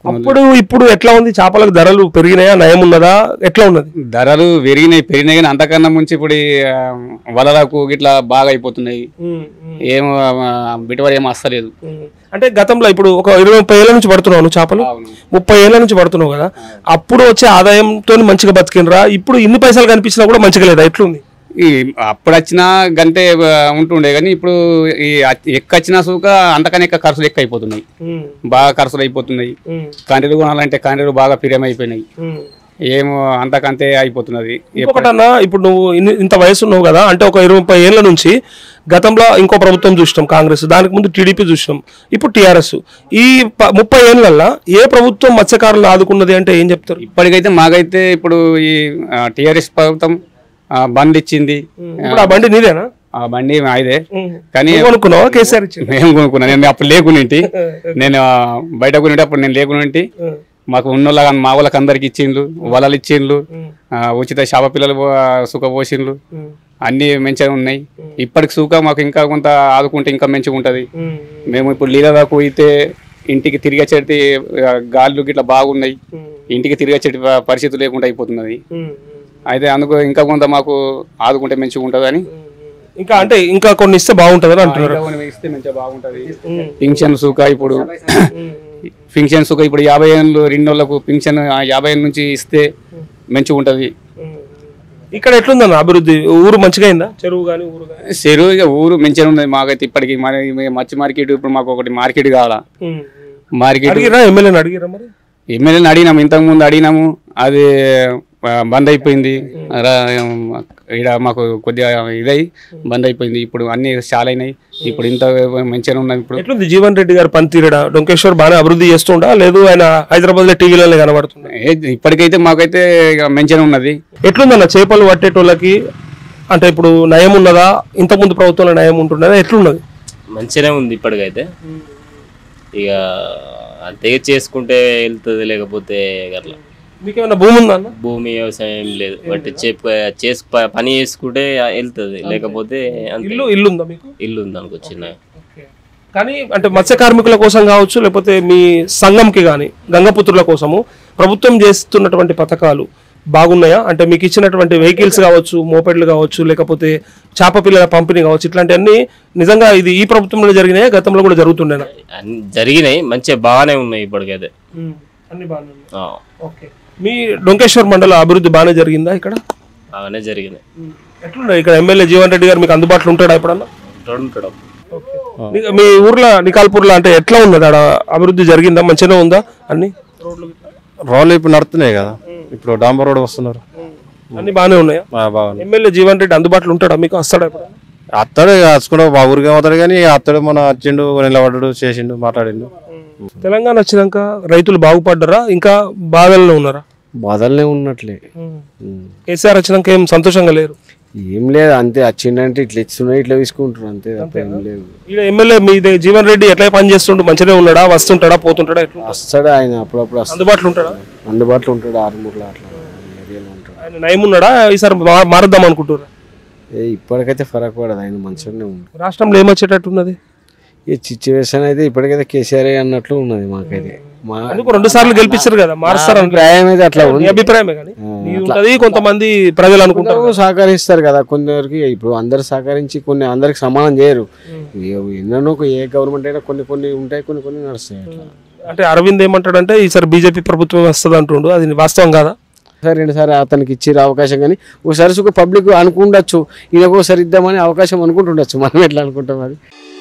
అప్పుడు ఇప్పుడు ఎట్లా ఉంది చేపలకు ధరలు పెరిగినాయా నయం ఉన్నదా ఎట్లా ఉన్నది ధరలు పెరిగినాయి పెరిగినాయి కానీ అంతకన్నా ముంచి ఇప్పుడు ఈ, ఆ, వలలకు గిట్లా బాగా అయిపోతున్నాయి ఏం బిటవర్ ఏం వస్తలేదు అంటే గతంలో ఇప్పుడు ఒక ఇరవై ముప్పై ఏళ్ళ నుంచి పడుతున్నావు నువ్వు చేపలు ముప్పై ఏళ్ళ నుంచి పడుతున్నావు కదా అప్పుడు వచ్చే ఆదాయంతో మంచిగా బతికినరా ఇప్పుడు ఇన్ని పైసలు కనిపించినా కూడా మంచిగా లేదా ఎట్లుంది ఈ అప్పుడు వచ్చినా గంటే ఆ, ఉంటుండే కానీ ఇప్పుడు ఈ అ- ఎక్కచ్చినా సూక అంతకన్నా ఎక్కువ ఖర్చులు ఎక్కువ అయిపోతున్నాయి బాగా ఖర్చులు అయిపోతున్నాయి కండ్రీలు కొనాలంటే కండ్రీలు బాగా పిరియం అయిపోయినాయి ఏమో అంతకంతే అయిపోతున్నది ఇంకొకటన్నా ఇప్పుడు నువ్వు ఇన్ని- ఇంత వయసు ఉన్నావు కదా అంటే ఒక ఇరవై ముప్పై ఏళ్ళ నుంచి గతంలో ఇంకో ప్రభుత్వం చూసినాం కాంగ్రెస్ దానికి ముందు టీడీపీ చూసినాం ఇప్పుడు టీఆర్ఎస్ ఈ ప- ముప్పై ఏళ్ళల్లో ఏ ప్రభుత్వం మత్స్యకారులను ఆదుకున్నది అంటే ఏం చెప్తారు ఇప్పటికైతే మాకైతే ఇప్పుడు ఈ టీఆర్ఎస్ ప్రభుత్వం ఆ, బంద్ ఇచ్చింది ఇప్పుడు ఆ బండి నీదేనా ఆ బండి మాదే కానీ నువ్వు అనుకున్నావా కేసీఆర్ ఇచ్చింది మేము కొనుక్కున్నాం నేను అప్పుడు లేకునింటి నేను ఆ, బయట కొనింటి అప్పుడు నేను లేకునింటి మాకు ఉన్నోళ్ళ మా వాళ్ళకి అందరికి ఇచ్చిండ్లు వలలు ఇచ్చిండ్లు ఆ, ఉచిత చేప పిల్లలు పో- సుఖ పోసిండ్లు అన్ని మంచిగా ఉన్నాయి ఇప్పటికి సుఖ మాకు ఇంకా కొంత ఆదుకుంటే ఇంకా మంచిగా ఉంటది మేము ఇప్పుడు లీలదా పోయితే ఇంటికి తిరిగి వచ్చేటి ఆ, గాళ్ళు గిట్లా బాగున్నాయి ఇంటికి తిరిగి వచ్చేటి ప- పరిస్థితి లేకుండా అయిపోతున్నది అయితే అందుకు ఇంకా కొంత మాకు ఆదుకుంటే మంచిగా ఉంటుందని ఇంకా అంటే ఇంకా కొన్ని ఇస్తే బాగుంటుంది అంటున్నారు ఇస్తే మంచిగా బాగుంటది పింఛన్ సుఖ ఇప్పుడు పింఛన్ సుఖ ఇప్పుడు యాభై ఏళ్ళు రెండు వాళ్ళకు పింఛన్ ఆ యాభై ఏళ్ళ నుంచి ఇస్తే మంచిగా ఉంటది ఇక్కడ ఎట్లుందన్న అభివృద్ధి ఊరు మంచిగా అయిందా చెరువు కానీ ఊరు కానీ చెరువు ఇక ఊరు మంచిగా ఉన్నది మాకైతే ఇప్పటికి మరి మచ్చి మార్కెట్ ఇప్పుడు మాకు ఒకటి మార్కెట్ కావాలా మార్కెట్ అడిగిరా ఎమ్మెల్యేని అడిగిరా మరి ఎమ్మెల్యేని అడిగినాము ఇంతకు ముందు అడిగినాము అది ఆ, బంద్ అయిపోయింది ఇక్కడ మాకు కొద్దిగా ఇదై బంద్ అయిపోయింది ఇప్పుడు అన్ని చాలా అయినాయి ఇప్పుడు ఇంత మంచిగా ఉన్నది ఇప్పుడు ఎట్లుంది జీవన్ రెడ్డి గారు పనితీరడా డొంకేశ్వర్ బాగానే అభివృద్ధి చేస్తుండా లేదు ఆయన హైదరాబాద్ లో టీవీలలో కనబడుతుందా ఏ- ఇప్పటికైతే మాకైతే ఇక మంచిగా ఉన్నది ఎట్లుందన్న చేపలు పట్టేటోళ్ళకి అంటే ఇప్పుడు నయం ఉన్నదా ఇంతకుముందు ప్రభుత్వంలో నయం ఉంటున్నదా ఎట్లున్నది మంచిగానే ఉంది ఇప్పటికైతే ఇక అంతే చేసుకుంటే వెళ్తుంది లేకపోతే అట్లా మీకేమైనా భూమి ఉందా అన్న భూమి వ్యవసాయం ఏం లేదు బట్ చెప్ప చేసు ప- పని చేసుకుంటే వెళ్తుంది లేకపోతే అంతే. ఇల్లు ఇల్లు ఉందా మీకు ఇల్లు ఉంది అనుకో చిన్న కానీ అంటే మత్స్య కార్మికుల కోసం కావచ్చు లేకపోతే మీ సంఘంకి కానీ గంగపుత్రుల కోసము ప్రభుత్వం చేస్తున్నటువంటి పథకాలు బాగున్నాయా అంటే మీకు ఇచ్చినటువంటి వెహికల్స్ కావచ్చు మోపెడ్లు కావచ్చు లేకపోతే చేప పిల్లల పంపిణీ కావచ్చు ఇట్లాంటివన్నీ నిజంగా ఇది ఈ ప్రభుత్వంలో జరిగినాయా గతంలో కూడా జరుగుతుండేనా అన్ని జరిగినాయి మంచిగా బాగానే ఉన్నాయి ఇప్పటికైతే అన్ని బాగానే ఆ, ఓకే మీ డొంకేశ్వర్ మండల అభివృద్ధి బాగానే జరిగిందా ఇక్కడ బాగానే జరిగినాయి ఎట్లున్నాయి ఇక్కడ ఎమ్మెల్యే జీవన్ రెడ్డి గారు మీకు అందుబాటులో ఉంటాడా ఎప్పుడన్నా ఉంటాడు ఉంటాడు నీ- మీ ఊర్లో నికాల్పూర్లో అంటే ఎట్లా ఉన్నది ఆడ అభివృద్ధి జరిగిందా మంచిగానే ఉందా అన్ని రోడ్లు ఇప్పుడు నడుతున్నాయి కదా ఇప్పుడు డాంబర్ రోడ్ వస్తున్నారు అన్ని బాగానే ఉన్నాయా ఆ, బాగుంది ఎమ్మెల్యే జీవన్ రెడ్డి అందుబాటులో ఉంటాడా మీకు వస్తాడా ఎప్పుడన్నా అత్తడు వచ్చుకుంటూ మా ఊరికి అవుతాడు కానీ అత్తడు మన వచ్చిండు నిలబడ్డాడు చేసిండు మాట్లాడిండు తెలంగాణ వచ్చినాక రైతులు బాగుపడ్డారా ఇంకా బాధల్లో ఉన్నారా బాధలనే ఉన్నట్లే కేసీఆర్ వచ్చినాక ఏం సంతోషంగా లేరు ఏం లేదు అంతే వచ్చిండంటే ఇట్లా ఇస్తున్నాయి ఇట్లా తీసుకుంటారు అంతే తప్ప ఏం లేదు ఈడ ఎమ్మెల్యే మీ దగ్గర జీవన్ రెడ్డి ఎట్లా పని చేస్తుండు మంచిగానే ఉన్నాడా వస్తుంటాడా పోతుంటాడా ఎట్లా వస్తాడు ఆయన అప్పుడప్పుడు వస్తాడు అందుబాటులో ఉంటాడా అందుబాటులో ఉంటాడు ఆరుమూరులో అట్లా ఏరియాలో ఉంటాడు ఆయన నయం ఉన్నాడా ఈసారి మా- మారుద్దాం అనుకుంటున్నారా ఏ ఇప్పటికైతే ఫరక్ పడదు ఆయన మంచిగానే ఉంది రాష్ట్రంలో ఏమొచ్చేటట్టు ఉన్నది ఈ సిచ్యువేషన్ అయితే ఇప్పటికైతే కేసీఆర్ అన్నట్లు ఉన్నది మాకైతే మా అందుకు రెండు సార్లు గెలిపించారు కదా మారుస్తారు అభిప్రాయం అయితే అట్లా నీ ఉంది అభిప్రాయమే కానీ నీ ఉంటది కొంతమంది ప్రజలు అనుకుంటారు కొందరు సహకరిస్తారు కదా కొందరికి ఇప్పుడు అందరు సహకరించి కొన్ని అందరికి సమానం చేయరు ఏ- ఎన్నెన్నో ఏ గవర్నమెంట్ అయినా కొన్ని కొన్ని ఉంటాయి కొన్ని కొన్ని నడుస్తాయి అట్లా అంటే అరవింద్ ఏమంటాడంటే ఈసారి బీజేపీ ప్రభుత్వం వస్తుంది అంటుండు అది వాస్తవం కాదా ఒకసారి రెండుసారి అతనికి ఇచ్చారు అవకాశం కానీ ఒకసారి సుఖ పబ్లిక్ అనుకుండొచ్చు ఈయనకు ఒకసారి ఇద్దామని అవకాశం అనుకుంటుండొచ్చు మనం ఎట్లా అనుకుంటాం అది